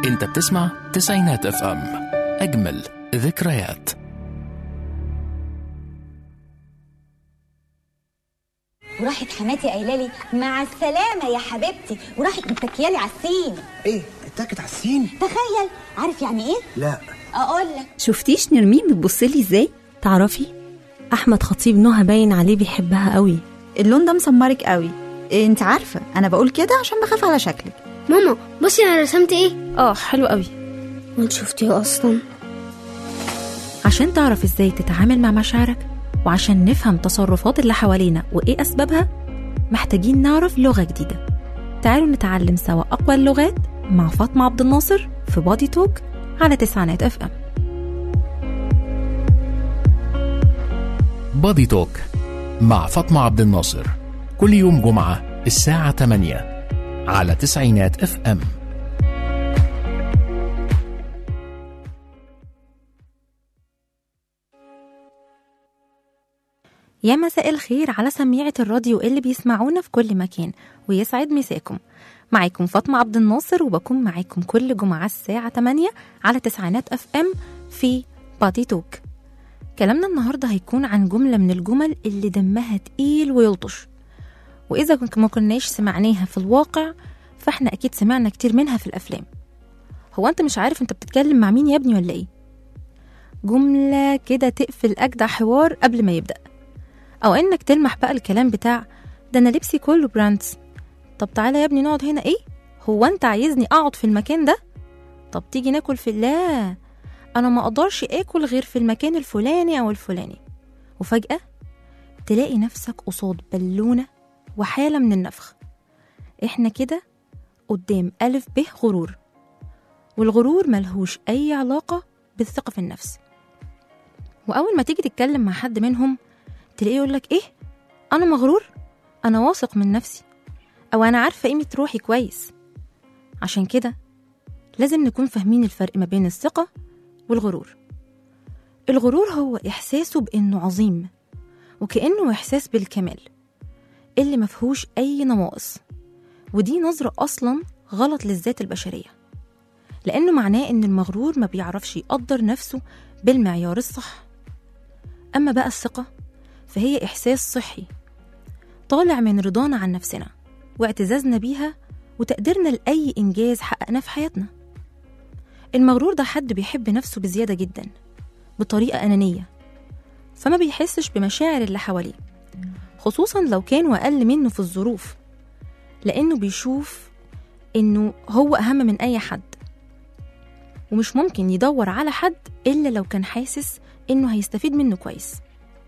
انت بتسمع تسعينات اف ام اجمل ذكريات وراحت حماتي قايله لي مع السلامه يا حبيبتي وراحت متكيالي على السين ايه اتاكد على السين تخيل عارف يعني ايه لا اقول لك شفتيش نرمين بتبصلي ازاي تعرفي احمد خطيب نهى باين عليه بيحبها قوي اللون ده مسمرك قوي إيه انت عارفه انا بقول كده عشان بخاف على شكلك ماما بصي انا رسمت ايه اه حلو قوي وانت شفتيه اصلا عشان تعرف ازاي تتعامل مع مشاعرك وعشان نفهم تصرفات اللي حوالينا وايه اسبابها محتاجين نعرف لغة جديدة تعالوا نتعلم سوا أقوى اللغات مع فاطمة عبد الناصر في بادي توك على تسعينات اف ام بادي توك مع فاطمة عبد الناصر كل يوم جمعة الساعة 8 على تسعينات اف ام يا مساء الخير على سميعة الراديو اللي بيسمعونا في كل مكان ويسعد مساكم معاكم فاطمة عبد الناصر وبكون معاكم كل جمعة الساعة 8 على تسعينات اف ام في بادي توك كلامنا النهاردة هيكون عن جملة من الجمل اللي دمها تقيل ويلطش وإذا كن- ما كناش سمعناها في الواقع فاحنا أكيد سمعنا كتير منها في الأفلام هو أنت مش عارف أنت بتتكلم مع مين يا ابني ولا إيه؟ جملة كده تقفل أجدع حوار قبل ما يبدأ او انك تلمح بقى الكلام بتاع ده انا لبسي كله براندز طب تعالى يا ابني نقعد هنا ايه هو انت عايزني اقعد في المكان ده طب تيجي ناكل في لا انا ما اقدرش اكل غير في المكان الفلاني او الفلاني وفجأة تلاقي نفسك قصاد بالونة وحالة من النفخ احنا كده قدام ألف به غرور والغرور ملهوش أي علاقة بالثقة في النفس وأول ما تيجي تتكلم مع حد منهم تلاقيه يقول لك ايه انا مغرور انا واثق من نفسي او انا عارفه قيمه روحي كويس عشان كده لازم نكون فاهمين الفرق ما بين الثقه والغرور الغرور هو احساسه بانه عظيم وكانه احساس بالكمال اللي مفهوش اي نواقص ودي نظره اصلا غلط للذات البشريه لانه معناه ان المغرور ما بيعرفش يقدر نفسه بالمعيار الصح اما بقى الثقه فهي إحساس صحي طالع من رضانا عن نفسنا واعتزازنا بيها وتقديرنا لأي إنجاز حققناه في حياتنا المغرور ده حد بيحب نفسه بزيادة جدا بطريقة أنانية فما بيحسش بمشاعر اللي حواليه خصوصا لو كانوا أقل منه في الظروف لأنه بيشوف إنه هو أهم من أي حد ومش ممكن يدور على حد إلا لو كان حاسس إنه هيستفيد منه كويس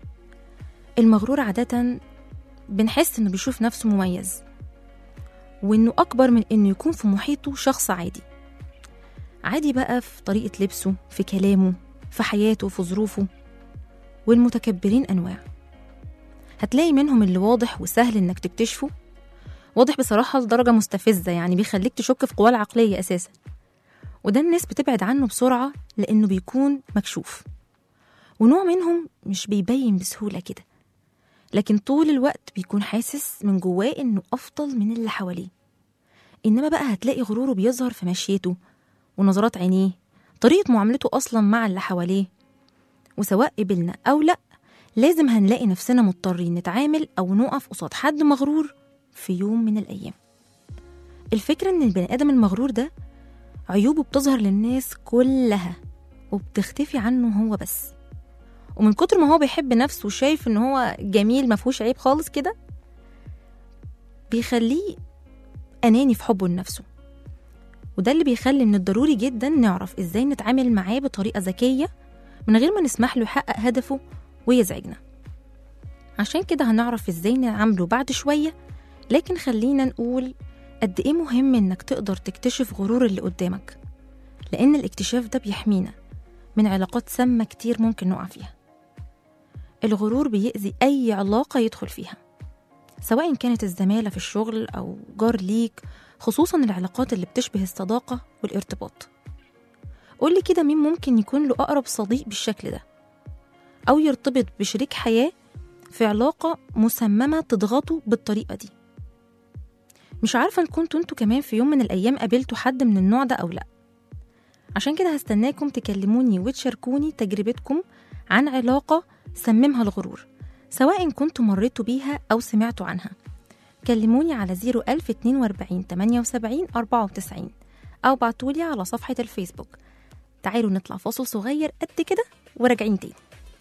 المغرور عادة بنحس إنه بيشوف نفسه مميز وإنه أكبر من إنه يكون في محيطه شخص عادي عادي بقى في طريقة لبسه في كلامه في حياته في ظروفه والمتكبرين أنواع هتلاقي منهم اللي واضح وسهل إنك تكتشفه واضح بصراحة لدرجة مستفزة يعني بيخليك تشك في قواه العقلية أساسا وده الناس بتبعد عنه بسرعة لأنه بيكون مكشوف ونوع منهم مش بيبين بسهولة كده لكن طول الوقت بيكون حاسس من جواه إنه أفضل من اللي حواليه إنما بقى هتلاقي غروره بيظهر في مشيته ونظرات عينيه طريقة معاملته أصلا مع اللي حواليه وسواء قبلنا أو لأ لازم هنلاقي نفسنا مضطرين نتعامل أو نقف قصاد حد مغرور في يوم من الأيام الفكرة إن البني آدم المغرور ده عيوبه بتظهر للناس كلها وبتختفي عنه هو بس ومن كتر ما هو بيحب نفسه وشايف ان هو جميل ما فيهوش عيب خالص كده بيخليه اناني في حبه لنفسه وده اللي بيخلي من الضروري جدا نعرف ازاي نتعامل معاه بطريقه ذكيه من غير ما نسمح له يحقق هدفه ويزعجنا عشان كده هنعرف ازاي نعامله بعد شويه لكن خلينا نقول قد ايه مهم انك تقدر تكتشف غرور اللي قدامك لان الاكتشاف ده بيحمينا من علاقات سامه كتير ممكن نقع فيها الغرور بيأذي أي علاقة يدخل فيها سواء كانت الزمالة في الشغل أو جار ليك خصوصا العلاقات اللي بتشبه الصداقة والارتباط قولي كده مين ممكن يكون له أقرب صديق بالشكل ده أو يرتبط بشريك حياة في علاقة مسممة تضغطه بالطريقة دي مش عارفة إن كنتوا انتوا كمان في يوم من الأيام قابلتوا حد من النوع ده أو لأ عشان كده هستناكم تكلموني وتشاركوني تجربتكم عن علاقة سممها الغرور سواء كنتوا مريتوا بيها أو سمعتوا عنها كلموني على 01042 78 94 أو بعتولي على صفحة الفيسبوك تعالوا نطلع فاصل صغير قد كده وراجعين تاني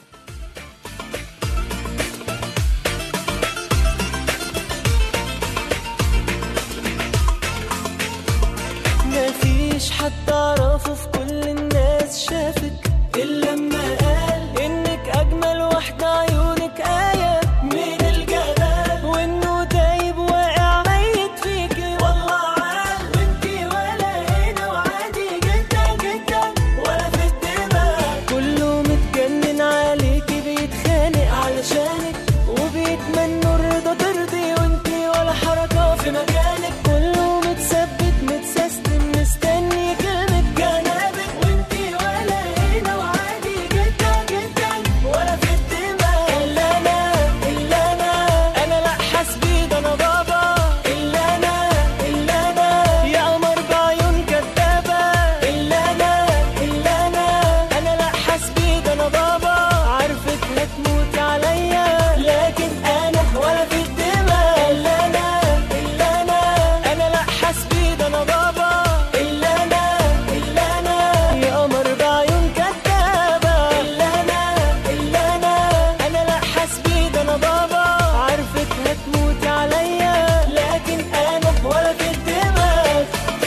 مفيش حد اعرفه في كل الناس شافك الا لما قال انك اجمل واحده عيونك ايه من الجمال وانه دايب واقع ميت فيكي والله عال وانتي ولا هنا وعادي جدا جدا ولا في الدماغ كله متجنن عليكي بيتخانق علشانك وبيتمنوا الرضا ترضي وانتي ولا حركه في مكانك كله متثبت متسيستم مستني كلمة جنابك وانتي ولا هنا وعادي جدا جدا ولا في الدماغ الا انا الا انا انا لا حاسبي ده انا بابا الا انا الا انا يا قمر بعيون كدابة الا انا الا انا انا لا حاسبي ده انا بابا عارفك هتموت عليا لكن انا ولا في الدماغ الا انا الا انا انا لا حاسبي ده انا بابا الا انا الا انا يا قمر بعيون كدابة الا انا الا انا انا لا حاسبي ده انا بابا عارفك هتموت عليا لكن انا ولا في الدماغ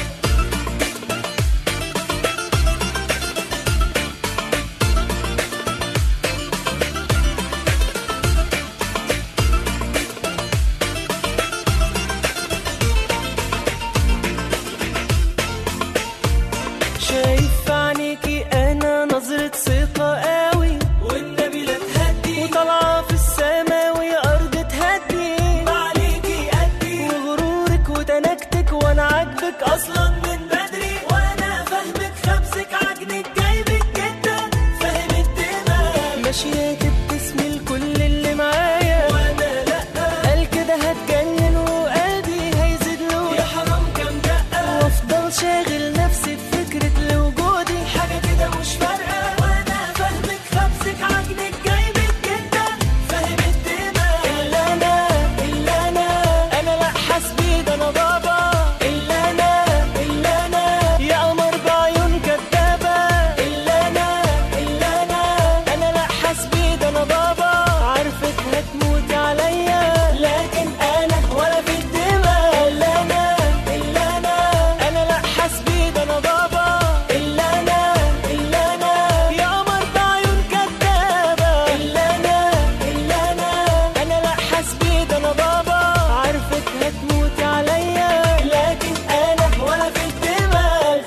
شايف في عينيكي انا نظرة ثقة قوي والنبي لا تهدي وطالعة في السما ويا ارض تهدي ما عليكي قدي وغرورك وتنكتك وانا عاجبك اصلا من بدري وانا فاهمك خبزك عجنك جايبك جدا فاهم الدماغ ماشية تبتسمي لكل اللي معايا وانا لا قال كده هتجنن وقلبي هيزيد له يا حرام كام دقة وافضل شاغل نفسي بفكرة لوجودي حاجة كده مش فارقة وانا فاهمك خبزك عجنك جايبك جدا فاهم الدماغ الا انا الا انا انا لا حاسبي ده انا بابا الا انا الا انا يا قمر بعيون كدابة الا انا الا انا انا لا حاسبي ده انا بابا عارفك هتموت عليا لكن انا ولا في الدماغ الا انا الا انا انا لا حاسبي ده انا بابا الا انا الا انا يا قمر بعيون كدابة الا انا الا انا انا لا حاسبي ده انا بابا عارفك هتموت عليا لكن انا ولا في الدماغ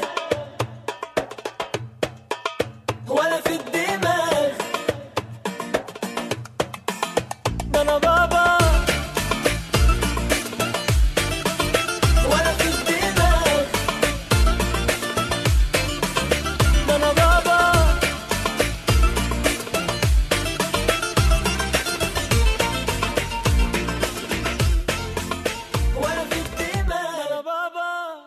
ولا في الدماغ ده انا بابا ولا في الدماغ ده انا بابا ولا في الدماغ ده انا بابا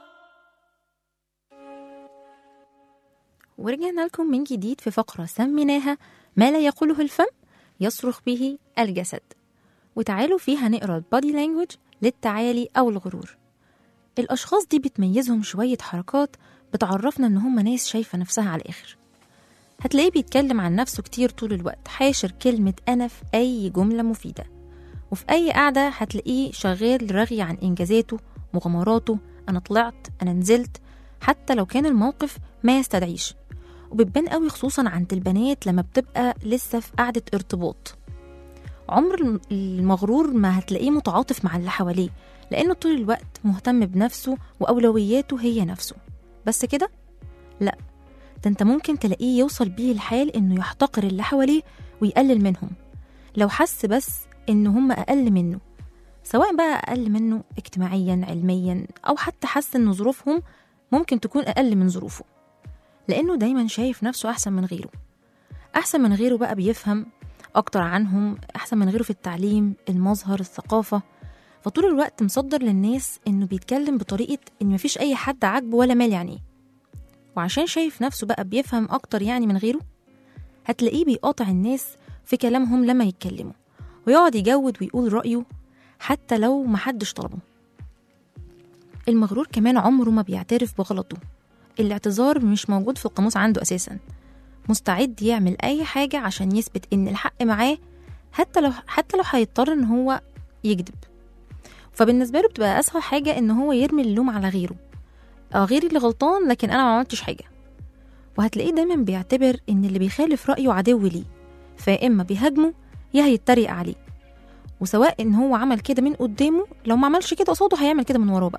ورجعنا لكم من جديد في فقرة سميناها ما لا يقوله الفم يصرخ به الجسد وتعالوا فيها نقرا البادي لانجوج للتعالي أو الغرور الأشخاص دي بتميزهم شوية حركات بتعرفنا إن هم ناس شايفة نفسها على الآخر هتلاقيه بيتكلم عن نفسه كتير طول الوقت حاشر كلمة أنا في أي جملة مفيدة وفي أي قعدة هتلاقيه شغال رغي عن إنجازاته مغامراته أنا طلعت أنا نزلت حتى لو كان الموقف ما يستدعيش وبتبان قوي خصوصا عند البنات لما بتبقى لسه في قعدة ارتباط عمر الم- المغرور ما هتلاقيه متعاطف مع اللي حواليه لأنه طول الوقت مهتم بنفسه وأولوياته هي نفسه بس كده؟ لا ده انت ممكن تلاقيه يوصل بيه الحال انه يحتقر اللي حواليه ويقلل منهم لو حس بس ان هم اقل منه سواء بقى اقل منه اجتماعيا علميا او حتى حس ان ظروفهم ممكن تكون اقل من ظروفه لانه دايما شايف نفسه احسن من غيره احسن من غيره بقى بيفهم اكتر عنهم احسن من غيره في التعليم المظهر الثقافه فطول الوقت مصدر للناس انه بيتكلم بطريقه ان مفيش اي حد عاجبه ولا مالي عينيه وعشان شايف نفسه بقى بيفهم أكتر يعني من غيره هتلاقيه بيقاطع الناس في كلامهم لما يتكلموا ويقعد يجود ويقول رأيه حتى لو محدش طلبه المغرور كمان عمره ما بيعترف بغلطه الاعتذار مش موجود في القاموس عنده أساسا مستعد يعمل أي حاجة عشان يثبت إن الحق معاه حتى لو حتى لو هيضطر إن هو يكذب فبالنسبة له بتبقى أسهل حاجة إن هو يرمي اللوم على غيره آه غيري اللي غلطان لكن أنا ما عملتش حاجة وهتلاقيه دايما بيعتبر إن اللي بيخالف رأيه عدو ليه فيا إما بيهاجمه يا هيتريق عليه وسواء إن هو عمل كده من قدامه لو ما عملش كده قصاده هيعمل كده من وراه بقى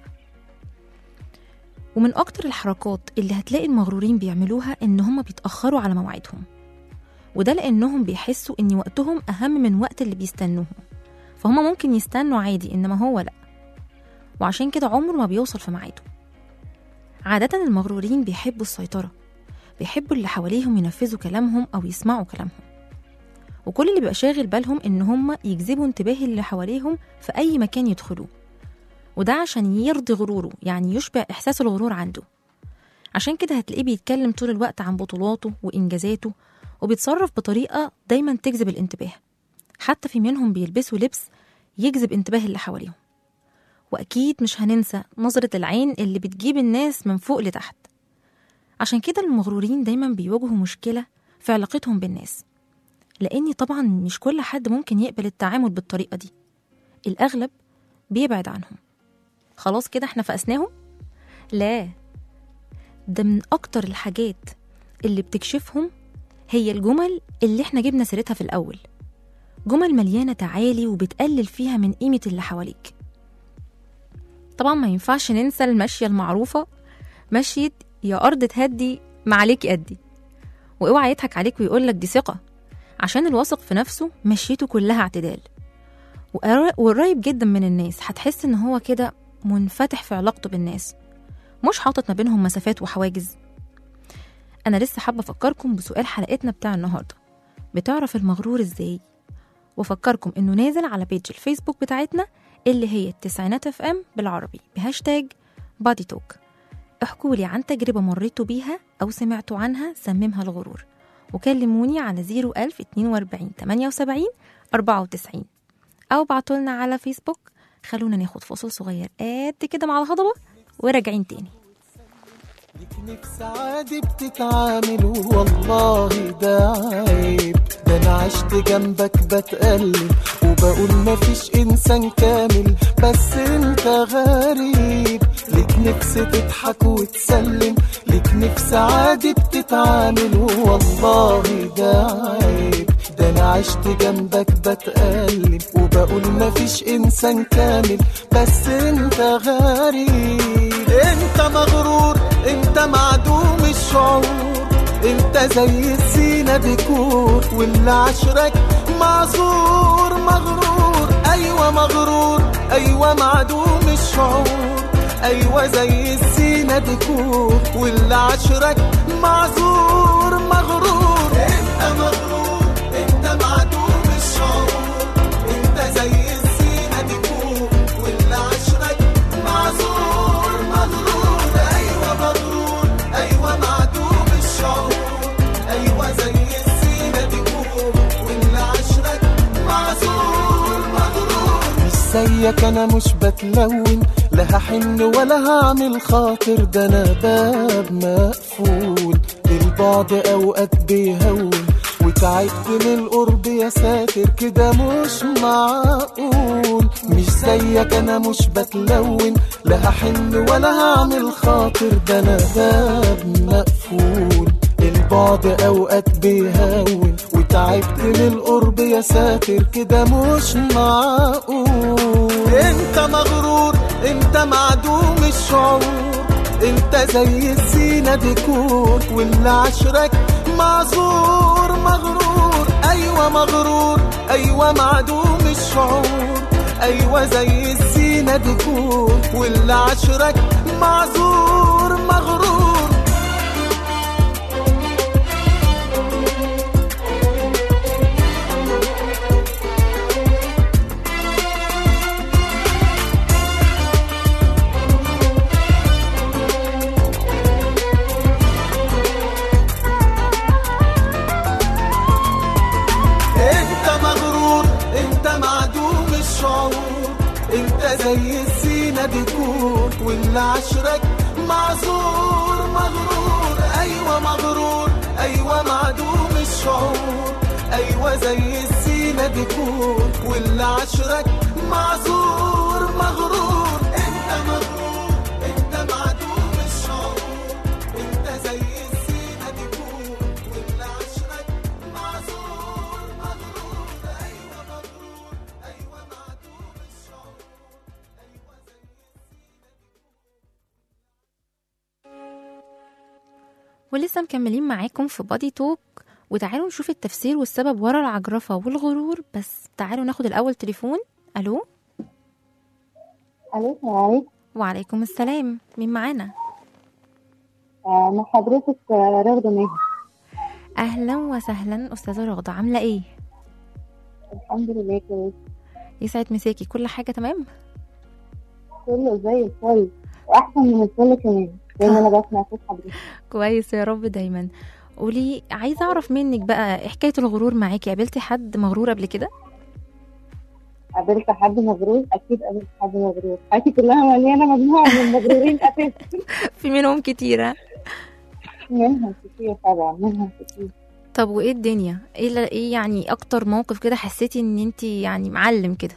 ومن أكتر الحركات اللي هتلاقي المغرورين بيعملوها إن هما بيتأخروا على مواعيدهم وده لأنهم بيحسوا إن وقتهم أهم من وقت اللي بيستنوهم فهما ممكن يستنوا عادي إنما هو لأ وعشان كده عمره ما بيوصل في ميعاده عادة المغرورين بيحبوا السيطرة بيحبوا اللي حواليهم ينفذوا كلامهم أو يسمعوا كلامهم وكل اللي بيبقى شاغل بالهم إن هم يجذبوا انتباه اللي حواليهم في أي مكان يدخلوه وده عشان يرضي غروره يعني يشبع إحساس الغرور عنده عشان كده هتلاقيه بيتكلم طول الوقت عن بطولاته وإنجازاته وبيتصرف بطريقة دايما تجذب الانتباه حتى في منهم بيلبسوا لبس يجذب انتباه اللي حواليهم وأكيد مش هننسى نظرة العين اللي بتجيب الناس من فوق لتحت عشان كده المغرورين دايما بيواجهوا مشكلة في علاقتهم بالناس لأني طبعا مش كل حد ممكن يقبل التعامل بالطريقة دي الأغلب بيبعد عنهم خلاص كده احنا فقسناهم؟ لا ده من أكتر الحاجات اللي بتكشفهم هي الجمل اللي احنا جبنا سيرتها في الأول جمل مليانة تعالي وبتقلل فيها من قيمة اللي حواليك طبعا ما ينفعش ننسى المشية المعروفة مشية يا أرض تهدي ما عليك أدي واوعى يضحك عليك ويقولك دي ثقة عشان الواثق في نفسه مشيته كلها اعتدال وقر- وقريب جدا من الناس هتحس ان هو كده منفتح في علاقته بالناس مش حاطط ما بينهم مسافات وحواجز انا لسه حابه افكركم بسؤال حلقتنا بتاع النهارده بتعرف المغرور ازاي وافكركم انه نازل على بيج الفيسبوك بتاعتنا اللي هي التسعينات اف ام بالعربي بهاشتاج بادي توك احكوا لي عن تجربه مريتوا بيها او سمعتوا عنها سممها الغرور وكلموني على 01000 42 78 94 أو بعتولنا على فيسبوك خلونا ناخد فاصل صغير قد كده مع الهضبة وراجعين تاني نفس عادي بتتعامل والله ده عيب ده انا عشت جنبك بتقلب وبقول مفيش انسان كامل بس انت غريب ليك نفس تضحك وتسلم ليك نفس عادي بتتعامل والله ده عيب ده انا عشت جنبك بتقلب وبقول مفيش انسان كامل بس انت غريب انت مغرور انت معدوم الشعور انت زي الزينة ديكور واللي عشرك معذور مغرور ايوه مغرور ايوه معدوم الشعور ايوه زي الزينة ديكور واللي عشرك معذور مغرور انت مغرور انت معدوم الشعور انت زي الزينة ديكور واللي عشرك معذور مغرور ايوه مغرور ايوه معدوم الشعور ايوه زي الزينة ديكور واللي عشرك معذور مغرور مش زيك انا مش بتلون لا هحن ولا هعمل خاطر ده انا باب مقفول البعد اوقات بيهون وتعبت من القرب يا ساتر كده مش معقول مش زيك انا مش بتلون لا هحن ولا هعمل خاطر ده انا باب مقفول البعد اوقات بيهون وتعبت من القرب يا ساتر كده مش معقول انت مغرور انت معدوم الشعور انت زي الزينة ديكور واللي عشرك معذور مغرور ايوه مغرور ايوه معدوم الشعور ايوه زي الزينة ديكور واللي عشرك معذور مغرور الزينة دي كون واللي عشرك معذور مغرور أيوة مغرور أيوة معدوم الشعور أيوة زي الزينة دي كون واللي عشرك معذور مغرور أنت مغرور أنت معدوم الشعور أنت زي الزينة دي كون واللي عشرك معذور مغرور أيوة مغرور أيوة معدوم الشعور أيوة زي ولسه مكملين معاكم في بادي توك وتعالوا نشوف التفسير والسبب ورا العجرفة والغرور بس تعالوا ناخد الأول تليفون ألو الو السلام عليكم وعليكم السلام مين معانا آه، مع حضرتك آه، رغدة ماهر أهلا وسهلا أستاذة رغدة عاملة إيه؟ الحمد لله كويس يسعد مساكي كل حاجة تمام؟ كله زي الفل واحسن من الفل كمان لان انا بسمع صوت حضرتك كويس يا رب دايما قولي عايزة أعرف منك بقى إيه حكاية الغرور معاكي قابلتي حد مغرور قبل كده؟ قابلت حد مغرور اكيد قابلت حد مغرور حياتي كلها مليانه مجموعه من المغرورين اساسا في منهم كتيرة منهم كتير طبعا منهم كتير طب وإيه الدنيا؟ إيه, ل- إيه يعني أكتر موقف كده حسيتي إن أنت يعني معلم كده؟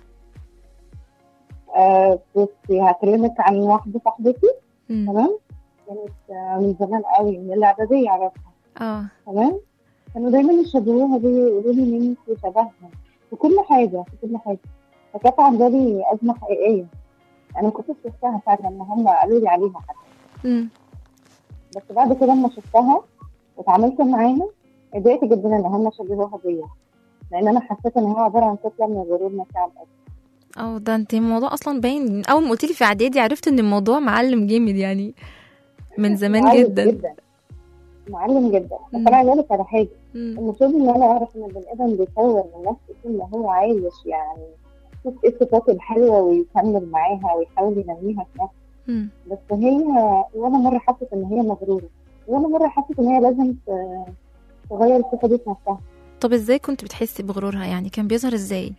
آه بصي هكلمك عن واحده صاحبتي مم. تمام كانت آه من زمان قوي من الاعداديه اعرفها اه تمام كانوا دايما يشبهوها بي يقولوا لي ان انت شبهها في كل حاجه في كل حاجه فكانت عامله لي ازمه حقيقيه انا ما كنتش شفتها ساعه لما هم قالوا لي عليها حتى مم. بس بعد كده لما شفتها واتعاملت معاها اتضايقت جدا ان هم شبهوها بيا لان انا حسيت ان هي عباره عن طفله من الغرور مشاعر الأسف. اه ده انت الموضوع اصلا باين من اول ما قلت لي في اعدادي عرفت ان الموضوع معلم جامد يعني من زمان معلم جدا جدا معلم جدا بس مم. انا عايزه لك على حاجه مم. المفروض ان انا اعرف ان البني ادم بيطور من نفسه طول ما هو عايش يعني يشوف ايه الصفات الحلوه ويكمل معاها ويحاول ينميها في نفسه مم. بس هي ولا مره حست ان هي مغروره ولا مره حست ان هي لازم ت- تغير الصفه دي في نفسها طب ازاي كنت بتحسي بغرورها يعني كان بيظهر ازاي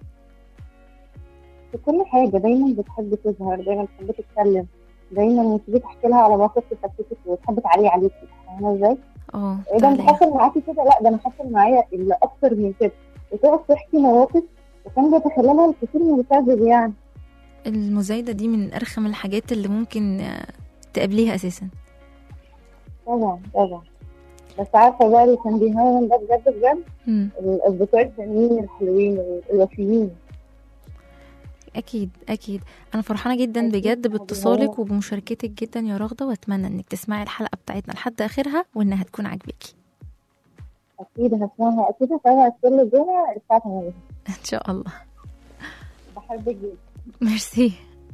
في كل حاجه دايما بتحب تظهر دايما بتحب تتكلم دايما تيجي تحكي لها على موقف تفتكك وتحب تعلي عليكي فاهمه ازاي؟ اه ايه ده مش تعالي. حصل معاكي كده لا ده انا حصل معايا اللي اكتر من كده وتقعد تحكي مواقف وكان بيتخللها الكثير من الكذب يعني المزايدة دي من ارخم الحاجات اللي ممكن آه، تقابليها اساسا طبعا طبعا بس عارفه بقى اللي كان بيهون ده بجد بجد مم. الاصدقاء التانيين الحلوين الوفيين اكيد اكيد انا فرحانه جدا بجد باتصالك وبمشاركتك جدا يا رغده واتمنى انك تسمعي الحلقه بتاعتنا لحد اخرها وانها تكون عاجباكي اكيد هسمعها اكيد هسمعها كل جمعه الساعه 8 ان شاء الله بحبك جدا ميرسي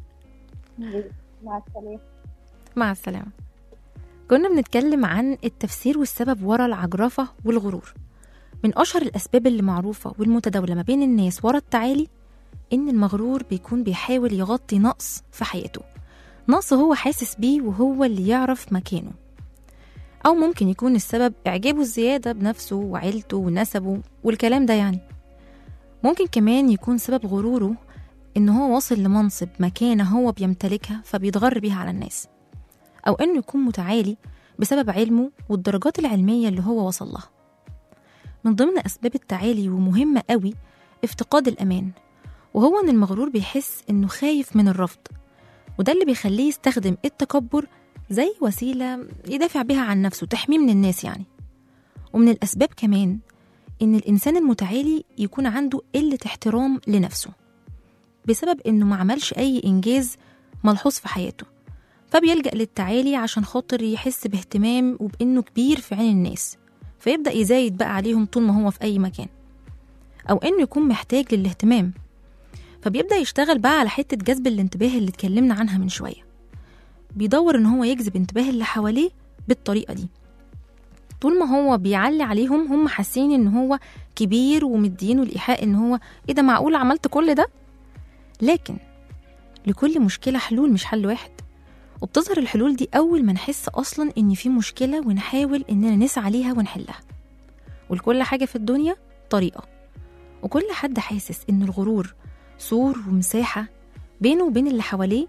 مع السلامه مع السلامة كنا بنتكلم عن التفسير والسبب ورا العجرفة والغرور من أشهر الأسباب اللي معروفة والمتداولة ما بين الناس ورا التعالي إن المغرور بيكون بيحاول يغطي نقص في حياته نقص هو حاسس بيه وهو اللي يعرف مكانه أو ممكن يكون السبب إعجابه الزيادة بنفسه وعيلته ونسبه والكلام ده يعني ممكن كمان يكون سبب غروره إن هو واصل لمنصب مكانة هو بيمتلكها فبيتغر بيها على الناس أو إنه يكون متعالي بسبب علمه والدرجات العلمية اللي هو وصل لها من ضمن أسباب التعالي ومهمة قوي افتقاد الأمان وهو إن المغرور بيحس إنه خايف من الرفض وده اللي بيخليه يستخدم التكبر زي وسيلة يدافع بيها عن نفسه تحميه من الناس يعني ومن الأسباب كمان إن الإنسان المتعالي يكون عنده قلة احترام لنفسه بسبب إنه ما عملش أي إنجاز ملحوظ في حياته فبيلجأ للتعالي عشان خاطر يحس باهتمام وبإنه كبير في عين الناس فيبدأ يزايد بقى عليهم طول ما هو في أي مكان أو إنه يكون محتاج للاهتمام فبيبدأ يشتغل بقى على حتة جذب الانتباه اللي اتكلمنا عنها من شوية بيدور إن هو يجذب انتباه اللي حواليه بالطريقة دي طول ما هو بيعلي عليهم هم حاسين إن هو كبير ومدينه الإيحاء إن هو إيه ده معقول عملت كل ده لكن لكل مشكلة حلول مش حل واحد وبتظهر الحلول دي أول ما نحس أصلا إن في مشكلة ونحاول إننا نسعى ليها ونحلها ولكل حاجة في الدنيا طريقة وكل حد حاسس إن الغرور سور ومساحة بينه وبين اللي حواليه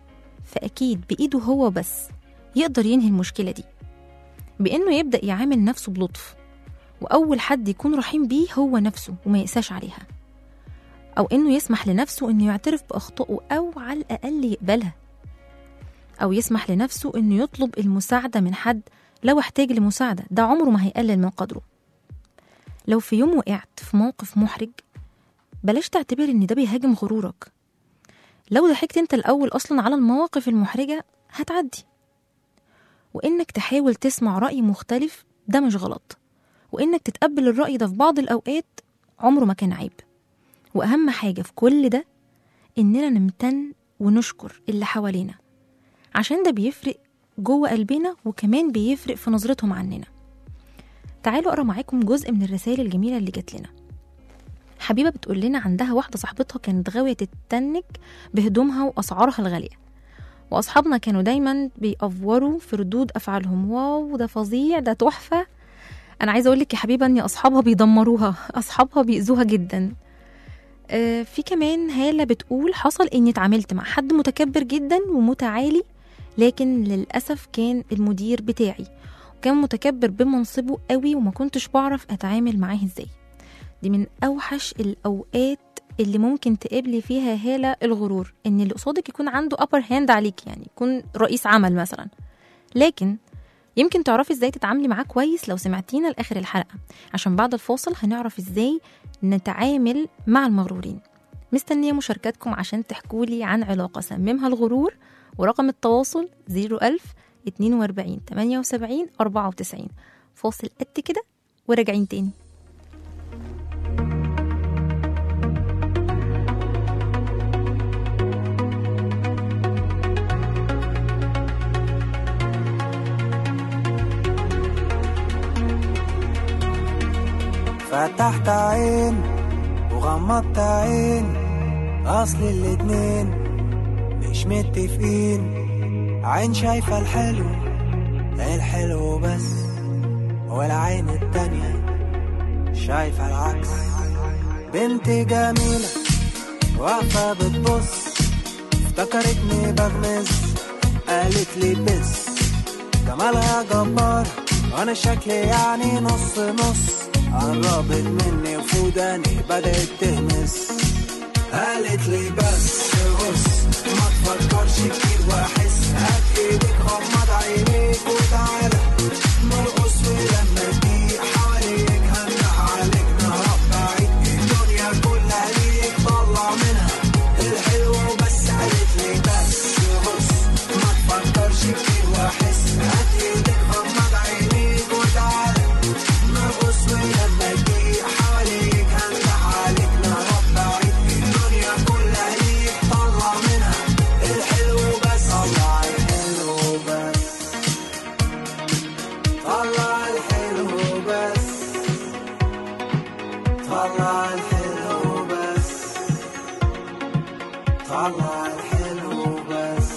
فأكيد بإيده هو بس يقدر ينهي المشكلة دي بإنه يبدأ يعامل نفسه بلطف وأول حد يكون رحيم بيه هو نفسه وما يقساش عليها أو إنه يسمح لنفسه إنه يعترف بأخطائه أو على الأقل يقبلها أو يسمح لنفسه إنه يطلب المساعدة من حد لو احتاج لمساعدة ده عمره ما هيقلل من قدره لو في يوم وقعت في موقف محرج بلاش تعتبر إن ده بيهاجم غرورك لو ضحكت انت الأول أصلا على المواقف المحرجة هتعدي وإنك تحاول تسمع رأي مختلف ده مش غلط وإنك تتقبل الرأي ده في بعض الأوقات عمره ما كان عيب وأهم حاجة في كل ده إننا نمتن ونشكر اللي حوالينا عشان ده بيفرق جوه قلبنا وكمان بيفرق في نظرتهم عننا تعالوا أقرأ معاكم جزء من الرسائل الجميلة اللي جات لنا حبيبة بتقول لنا عندها واحدة صاحبتها كانت غاوية تتنك بهدومها وأسعارها الغالية وأصحابنا كانوا دايما بيأفوروا في ردود أفعالهم واو ده فظيع ده تحفة أنا عايزة أقول لك يا حبيبة إن أصحابها بيدمروها أصحابها بيأذوها جدا آه، في كمان هالة بتقول حصل إني اتعاملت مع حد متكبر جدا ومتعالي لكن للأسف كان المدير بتاعي وكان متكبر بمنصبه قوي وما كنتش بعرف أتعامل معاه إزاي دي من أوحش الأوقات اللي ممكن تقابلي فيها هالة الغرور إن اللي قصادك يكون عنده upper hand عليك يعني يكون رئيس عمل مثلا لكن يمكن تعرفي ازاي تتعاملي معاه كويس لو سمعتينا لاخر الحلقه عشان بعد الفاصل هنعرف ازاي نتعامل مع المغرورين مستنيه مشاركاتكم عشان تحكولي عن علاقه سممها الغرور ورقم التواصل 01000 42 78 94 فاصل قد كده وراجعين تاني فتحت عين وغمضت عين اصل الاتنين مش متفقين عين شايفة الحلو الحلو بس والعين التانية شايفة العكس بنت جميلة واقفة بتبص افتكرتني بغمز قالت لي بس جمالها جبار وانا شكلي يعني نص نص قربت مني وفوداني بدأت تهمس قالت لي بس بص ما تفكرش كتير واحس هات ايدك غمض عينيك وتعالى نرقص ولما تضيق حواليك هنح عليك نهرب بعيد الدنيا كلها ليك طلع منها الحلو بس قالت لي بس بص ما تفكرش كتير واحس هات ايدك غمض عينيك وتعالى نرقص ولما تضيق حواليك هنح عليك نهرب بعيد الدنيا كلها ليك طلع منها الحلو بس طلع الحلو بس طلع الحلو بس طلع الحلو بس طلع الحلو بس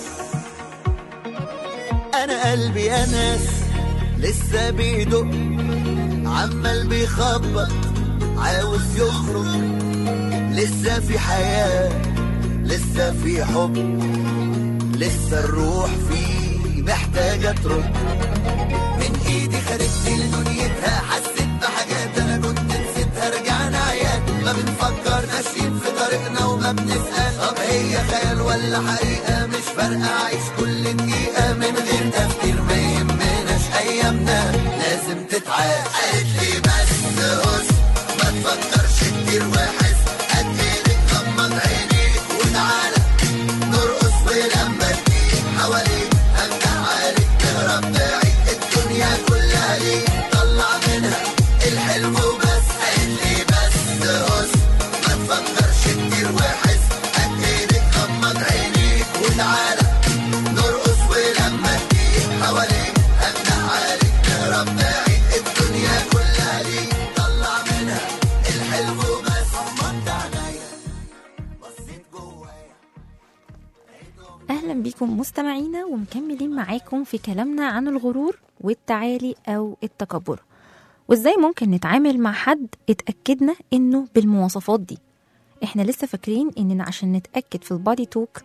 انا قلبي انس لسه بيدق عمال بيخبط عاوز يخرج لسه في حياة لسه في حب لسه الروح فيه محتاجة ترد من ايدي خدت لدنيتها حسيت بحاجات انا كنت نسيتها رجعنا عيال ما بنفكر ماشيين في طريقنا وما بنسأل طب هي خيال ولا حقيقة مش فارقة عيش كل دقيقة من غير تفكير ما يهمناش ايامنا لازم تتعاد قالت لي بس بص ما تفكرش كتير واحس قد ايدك غمض عينيك وتعالى نرقص ولما تجيب حواليك هنجح عليك تهرب بعيد الدنيا كلها ليك طلع منها الحلو بس قالت لي بس بص ما تفكرش كتير واحس قد ايدك غمض عينيك وتعالى نرقص ولما تجيب حواليك هنجح عليك تهرب بعيد الدنيا كلها ليك طلع منها الحلو بس غمضت عينيا بصيت جوايا أهلا بيكم مستمعينا ومكملين معاكم في كلامنا عن الغرور والتعالي أو التكبر وإزاي ممكن نتعامل مع حد اتأكدنا إنه بالمواصفات دي إحنا لسه فاكرين إننا عشان نتأكد في البادي توك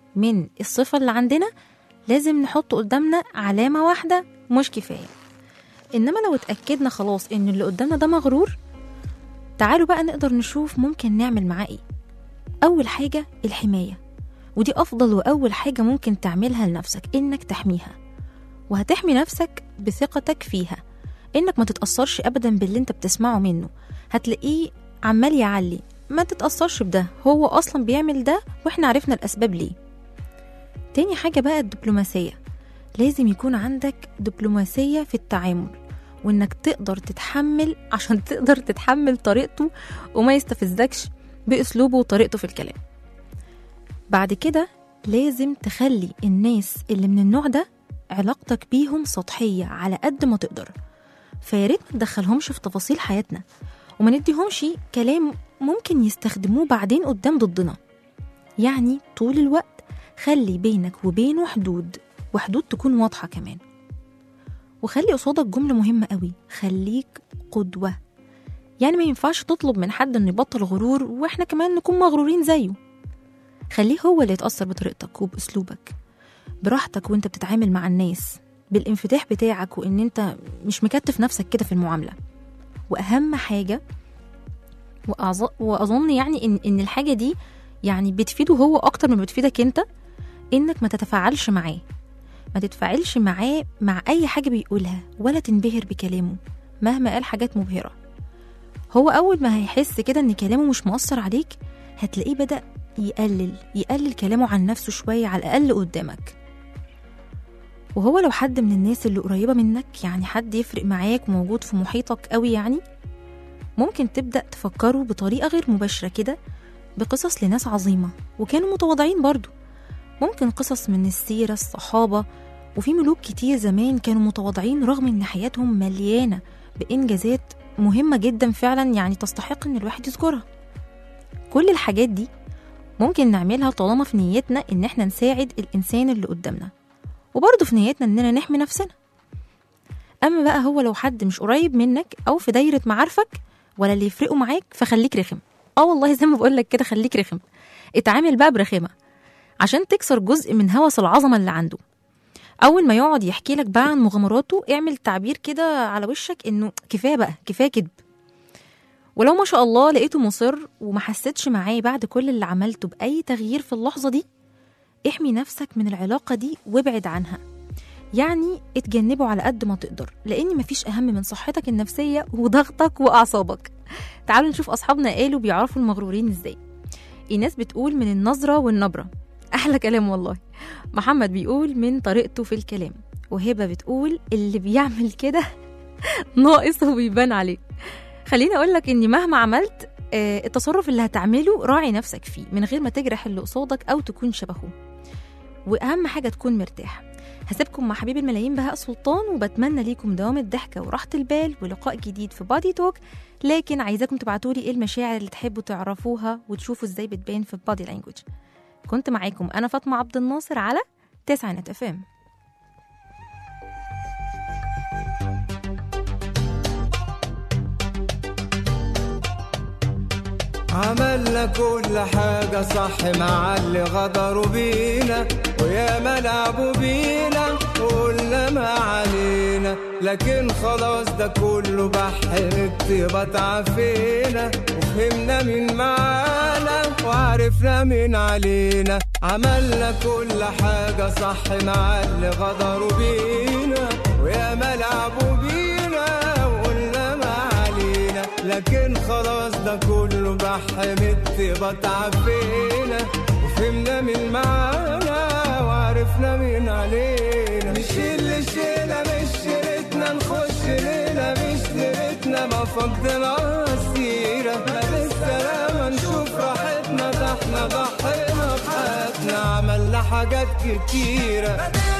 من الصفة اللي عندنا لازم نحط قدامنا علامة واحدة مش كفاية إنما لو اتأكدنا خلاص إن اللي قدامنا ده مغرور تعالوا بقى نقدر نشوف ممكن نعمل معاه إيه أول حاجة الحماية ودي أفضل وأول حاجة ممكن تعملها لنفسك إنك تحميها وهتحمي نفسك بثقتك فيها إنك ما تتأثرش أبدا باللي أنت بتسمعه منه هتلاقيه عمال يعلي ما تتأثرش بده هو أصلا بيعمل ده وإحنا عرفنا الأسباب ليه تاني حاجة بقى الدبلوماسية لازم يكون عندك دبلوماسية في التعامل وإنك تقدر تتحمل عشان تقدر تتحمل طريقته وما يستفزكش بأسلوبه وطريقته في الكلام بعد كده لازم تخلي الناس اللي من النوع ده علاقتك بيهم سطحية على قد ما تقدر فياريت ما تدخلهمش في تفاصيل حياتنا وما نديهمش كلام ممكن يستخدموه بعدين قدام ضدنا يعني طول الوقت خلي بينك وبينه حدود وحدود تكون واضحة كمان وخلي قصادك جملة مهمة قوي خليك قدوة يعني ما ينفعش تطلب من حد انه يبطل غرور واحنا كمان نكون مغرورين زيه خليه هو اللي يتأثر بطريقتك وبأسلوبك براحتك وانت بتتعامل مع الناس بالانفتاح بتاعك وان انت مش مكتف نفسك كده في المعاملة واهم حاجة وأعظ- واظن يعني ان ان الحاجة دي يعني بتفيده هو اكتر ما بتفيدك انت انك ما تتفاعلش معاه ما تتفاعلش معاه مع اي حاجة بيقولها ولا تنبهر بكلامه مهما قال حاجات مبهرة هو اول ما هيحس كده ان كلامه مش مؤثر عليك هتلاقيه بدأ يقلل يقلل كلامه عن نفسه شوية على الأقل قدامك وهو لو حد من الناس اللي قريبة منك يعني حد يفرق معاك وموجود في محيطك قوي يعني ممكن تبدأ تفكره بطريقة غير مباشرة كده بقصص لناس عظيمة وكانوا متواضعين برضو ممكن قصص من السيرة الصحابة وفي ملوك كتير زمان كانوا متواضعين رغم ان حياتهم مليانة بإنجازات مهمة جدا فعلا يعني تستحق ان الواحد يذكرها كل الحاجات دي ممكن نعملها طالما في نيتنا ان احنا نساعد الانسان اللي قدامنا وبرضه في نيتنا اننا نحمي نفسنا اما بقى هو لو حد مش قريب منك او في دايره معارفك ولا اللي يفرقوا معاك فخليك رخم اه والله زي ما بقول لك كده خليك رخم اتعامل بقى برخامه عشان تكسر جزء من هوس العظمه اللي عنده اول ما يقعد يحكي لك بقى عن مغامراته اعمل تعبير كده على وشك انه كفايه بقى كفايه كدب ولو ما شاء الله لقيته مصر وما حسيتش معاه بعد كل اللي عملته بأي تغيير في اللحظة دي احمي نفسك من العلاقة دي وابعد عنها يعني اتجنبه على قد ما تقدر لأن مفيش أهم من صحتك النفسية وضغطك وأعصابك تعالوا نشوف أصحابنا قالوا بيعرفوا المغرورين إزاي إيناس بتقول من النظرة والنبرة أحلى كلام والله محمد بيقول من طريقته في الكلام وهبة بتقول اللي بيعمل كده ناقص وبيبان عليه خليني اقول لك اني مهما عملت آه، التصرف اللي هتعمله راعي نفسك فيه من غير ما تجرح اللي قصادك او تكون شبهه واهم حاجه تكون مرتاح هسيبكم مع حبيب الملايين بهاء سلطان وبتمنى ليكم دوام الضحكه وراحه البال ولقاء جديد في بادي توك لكن عايزاكم تبعتوا لي ايه المشاعر اللي تحبوا تعرفوها وتشوفوا ازاي بتبان في بادي لانجوج كنت معاكم انا فاطمه عبد الناصر على تسعينات اف ام عملنا كل حاجة صح مع اللي غدروا بينا ويا ما لعبوا بينا وقلنا ما علينا لكن خلاص ده كله بحر الطيبة تعافينا وفهمنا مين معانا وعرفنا مين علينا عملنا كل حاجة صح مع اللي غدروا بينا ويا ما لعبوا بينا وقلنا ما علينا لكن خلاص ده كله بحر الطيبة تعافينا وفهمنا مين معانا وعرفنا مين علينا نشيل اللي شيلة مش شيلتنا نخش ليلة مش ليلتنا ما فضنا السيرة ما بالسلامة نشوف راحتنا ده احنا ضحينا بحياتنا عملنا حاجات كتيرة